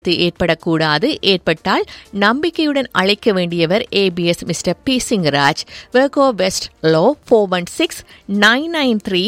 இது ஏற்படக்கூடாது ஏற்பட்டால் நம்பிக்கையுடன் அழைக்க வேண்டியவர் ஏபிஎஸ் மிஸ்டர் பி சிங்கராஜ் வெர்கோ வெஸ்ட் லோ four one six nine nine three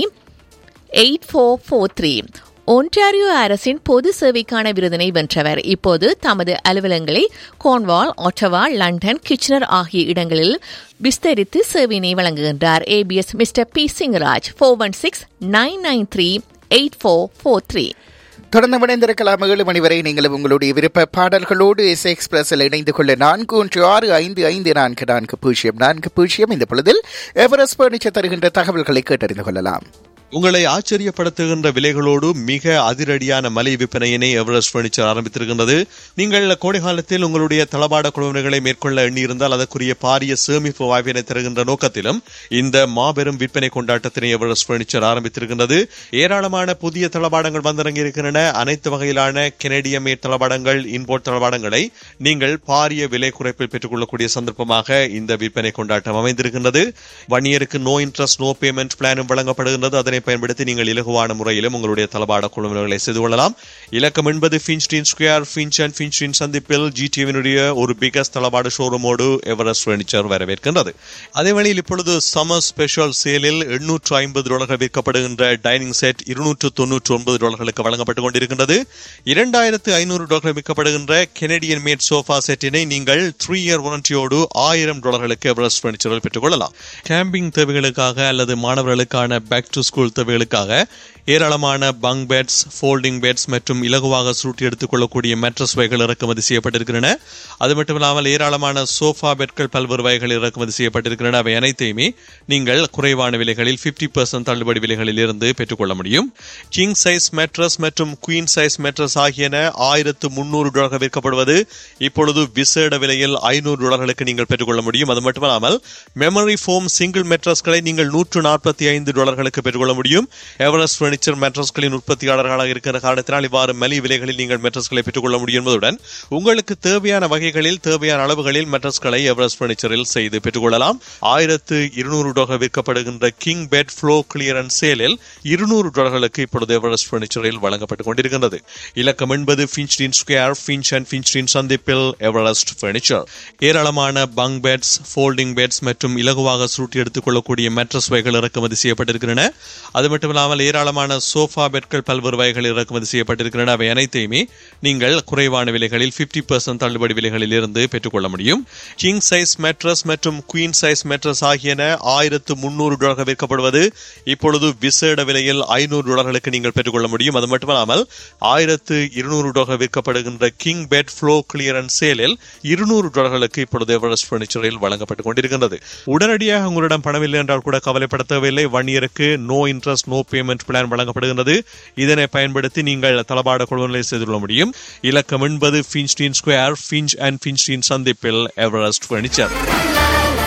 eight four four three Ontario அரசின் பொது சேவைக்கான விருதினை வென்றவர் இப்போது தமது அலுவலகங்களை கோன்வால் ஒட்டவா லண்டன் கிச்சனர் ஆகிய இடங்களில் விஸ்தரித்து சேவையினை வழங்குகின்றார் APS mister P Singaraj four one six nine nine three eight four four three தொடர்ந்து இணைந்திருக்கலாம் ஏழு மணி வரை நீங்கள் உங்களுடைய விருப்ப பாடல்களோடு எஸ் எக்ஸ்பிரஸில் இணைந்து கொள்ள நான்கு ஒன்று ஆறு ஐந்து ஐந்து நான்கு நான்கு பூஜ்ஜியம் நான்கு பூஜ்ஜியம் இந்த பொழுதில் எவரெஸ்ட் பர்னிச்சர் தருகின்ற தகவல்களை கேட்டறிந்து கொள்ளலாம் உங்களை ஆச்சரியப்படுத்துகின்ற விலைகளோடு மிக அதிரடியான மலை விற்பனையினை எவரெஸ்ட் பர்னிச்சர் ஆரம்பித்திருக்கின்றது நீங்கள் கோடை காலத்தில் உங்களுடைய தளபாட குழுவினர்களை மேற்கொள்ள எண்ணியிருந்தால் அதற்குரிய பாரிய சேமிப்பு வாய்ப்பினை தருகின்ற நோக்கத்திலும் இந்த மாபெரும் விற்பனை கொண்டாட்டத்தினை எவரெஸ்ட் பர்னிச்சர் ஆரம்பித்திருக்கின்றது ஏராளமான புதிய தளபாடங்கள் வந்திறங்கி இருக்கின்றன அனைத்து வகையிலான கெனடிய மேட் தளபாடங்கள் இன்போர்ட் தளபாடங்களை நீங்கள் பாரிய விலை குறைப்பில் பெற்றுக்கொள்ளக்கூடிய சந்தர்ப்பமாக இந்த விற்பனை கொண்டாட்டம் அமைந்திருக்கின்றது ஒன் இயருக்கு நோ இன்ட்ரெஸ்ட் நோ பேமெண்ட் பிளானும் வழங்கப்படுகின்றது அதனை பயன்படுத்தி நீங்கள் இலகுவான முறையிலும் உங்களுடைய தளபாட குழுவினர்களை செய்து கொள்ளலாம் இலக்கம் என்பது Finchdene square Finch and Finchdene சந்திப்பில் ஜிடிவினுடைய ஒரு பிகஸ்ட் தளபாட ஷோரூமோடு எவரெஸ்ட் பர்னிச்சர் வரவேற்கின்றது அதே வழியில் இப்பொழுது சம்மர் ஸ்பெஷல் சேலில் எண்ணூற்று ஐம்பது டாலர்கள் விற்கப்படுகின்ற டைனிங் செட் இருநூற்று தொன்னூற்று ஒன்பது டாலர்களுக்கு வழங்கப்பட்டுக் கொண்டிருக்கின்றது இரண்டாயிரத்து ஐநூறு டாலர்கள் விற்கப்படுகின்ற கெனடியன் மேட் சோஃபா செட்டினை நீங்கள் த்ரீ இயர் வாரண்டியோடு ஆயிரம் டாலர்களுக்கு எவரெஸ்ட் பர்னிச்சரில் பெற்றுக் கொள்ளலாம் கேம்பிங் தேவைகளுக்காக அல்லது மாணவர்களுக்கான பேக் டு ஸ்கூல் தேவைகளுக்காக ஏராளமான பங்க் பெட்ஸ் ஃபோல்டிங் பெட்ஸ் மற்றும் இலகுவாக சுருட்டி எடுத்துக் கொள்ளக்கூடிய மெட்ரஸ் வகைகள் இறக்குமதி செய்யப்பட்டிருக்கின்றன அது மட்டும் இல்லாமல் ஏராளமான சோஃபா பெட்கள் பல்வேறு வகைகள் இறக்குமதி செய்யப்பட்டிருக்கின்றன அவை அனைத்தையுமே நீங்கள் குறைவான விலைகளில் பிப்டி பர்சன்ட் தள்ளுபடி விலைகளில் இருந்து பெற்றுக்கொள்ள முடியும் கிங் சைஸ் மெட்ரஸ் மற்றும் குயின் சைஸ் மெட்ரஸ் ஆகியன ஆயிரத்து முன்னூறு டாலர்கள் விற்கப்படுவது இப்பொழுது விசேட விலையில் ஐநூறு டாலர்களுக்கு நீங்கள் பெற்றுக்கொள்ள முடியும் அது மட்டுமல்லாமல் மெமரி ஃபோம் சிங்கிள் மெட்ரஸ்களை நீங்கள் நூற்று நாற்பத்தி ஐந்து டாலர்களுக்கு பெற்றுக்கொள்ள முடியும் எவரெஸ்ட் பர்னிச்சர் மெட்ரஸ்களின் உற்பத்தியாளர்களாக இருக்கிற காரணத்தினால் இவ்வாறு மலி விலைகளில் நீங்கள் மெட்ரஸ்களை பெற்றுக்கொள்ள முடியும் என்பதுடன் உங்களுக்கு தேவையான வகைகளில் தேவையான அளவுகளில் மெட்ரஸ்களை எவரெஸ்ட் பர்னிச்சரில் செய்து பெற்றுக்கொள்ளலாம் ஆயிரத்து இருநூறு டாலர் விற்கப்படுகின்ற கிங் பெட் ஃப்ளோ கிளியரன்ஸ் சேலில் இருநூறு டாலர்களுக்கு இப்பொழுது எவரெஸ்ட் பர்னிச்சரில் வழங்கப்பட்டுக் கொண்டிருக்கின்றது இலக்கம் என்பது Finchdene square Finch and Finchdene சந்திப்பில் எவரெஸ்ட் பர்னிச்சர் ஏராளமான பங்க் பெட்ஸ் ஃபோல்டிங் பெட்ஸ் மற்றும் இலகுவாக சுருட்டி எடுத்துக் கொள்ளக்கூடிய மெட்ரஸ் வகைகள் இறக்குமதி செய்யப்பட்டிருக்கின்றன அது மட்டுமில்லாமல் ஏராளமான சோஃபா பெட்கள் பல்வேறு வகைகள் இறக்குமதி செய்யப்பட்டிருக்கின்றன அவை அனைத்தையுமே நீங்கள் குறைவான விலைகளில் பிப்டி பர்சன்ட் தள்ளுபடி விலைகளில் இருந்து பெற்றுக்கொள்ள முடியும் கிங் சைஸ் மெட்ரஸ் மற்றும் குயின் சைஸ் மெட்ரஸ் ஆகியன ஆயிரத்து முன்னூறு டாலர்கள் விற்கப்படுவது இப்பொழுது விசேட விலையில் ஐநூறு டாலர்களுக்கு நீங்கள் பெற்றுக்கொள்ள முடியும் அது மட்டுமல்லாமல் ஆயிரத்து இருநூறு டாலர்கள் விற்கப்படுகின்ற கிங் பெட் ஃப்ளோ கிளியரன்ஸ் சேலில் இருநூறு டாலர்களுக்கு இப்பொழுது எவரெஸ்ட் பர்னிச்சரில் வழங்கப்பட்டுக் கொண்டிருக்கின்றது உடனடியாக உங்களிடம் பணமில்லை என்றால் கூட கவலைப்பட தேவையில்லை ஒன் இயருக்கு no interest no payment plan வழங்கப்படுகின்றது இதனை பயன்படுத்தி நீங்கள் தளபாட கொள்வனை செய்து கொள்ள முடியும் இலக்கம் என்பது Finchdene square Finch and Finchdene சந்திப்பில் எவரெஸ்ட் பர்னிச்சர்